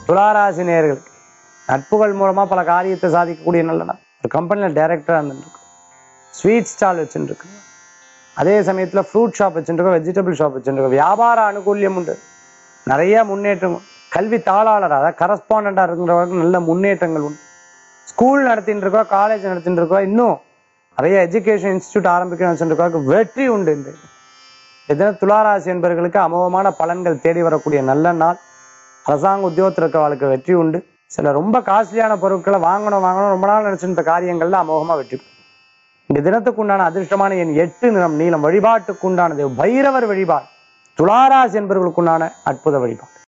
துளாராசி நேயர்களுக்கு நட்புகள் மூலமா பல காரியத்தை சாதிக்கக்கூடிய நல்ல நாள் ஒரு கம்பெனியில் டைரக்டராக இருந்துருக்கு ஸ்வீட் ஸ்டால் வச்சுருக்கு அதே சமயத்துல ஃப்ரூட் ஷாப் வச்சுருக்கோம் வெஜிடபிள் ஷாப் வச்சுருக்கோம் வியாபார அனுகூல்யம் உண்டு நிறைய முன்னேற்றம் கல்வி தாளாளர் அதாவது கரஸ்பாண்டாக இருக்கிறவங்களுக்கு நல்ல முன்னேற்றங்கள் உண்டு ஸ்கூல் நடத்திட்டு இருக்கோம் காலேஜ் நடத்திட்டு இருக்கோம் இன்னும் நிறைய எஜுகேஷன் இன்ஸ்டியூட் ஆரம்பிக்கணும்னு வச்சுருக்கோம் வெற்றி உண்டு இந்த இதன துளாராசி என்பவர்களுக்கு அமோகமான பலன்கள் தேடி வரக்கூடிய நல்ல நாள் அரசாங்க உத்தியோகத்தில் இருக்கிறவர்களுக்கு வெற்றி உண்டு சில ரொம்ப காஸ்ட்லியான பொருட்களை வாங்கணும் வாங்கணும் ரொம்ப நாள் நினைச்சிருந்த காரியங்கள்ல அமோகமா வெற்றி பெறும். இந்த தினத்துக்கு உண்டான அதிர்ஷ்டமான என் எட்டு நிறம் நீளம் வழிபாட்டுக்கு உண்டானது பைரவர் வழிபாடு துளாராசி என்பவர்களுக்குண்டான அற்புத வழிபாடு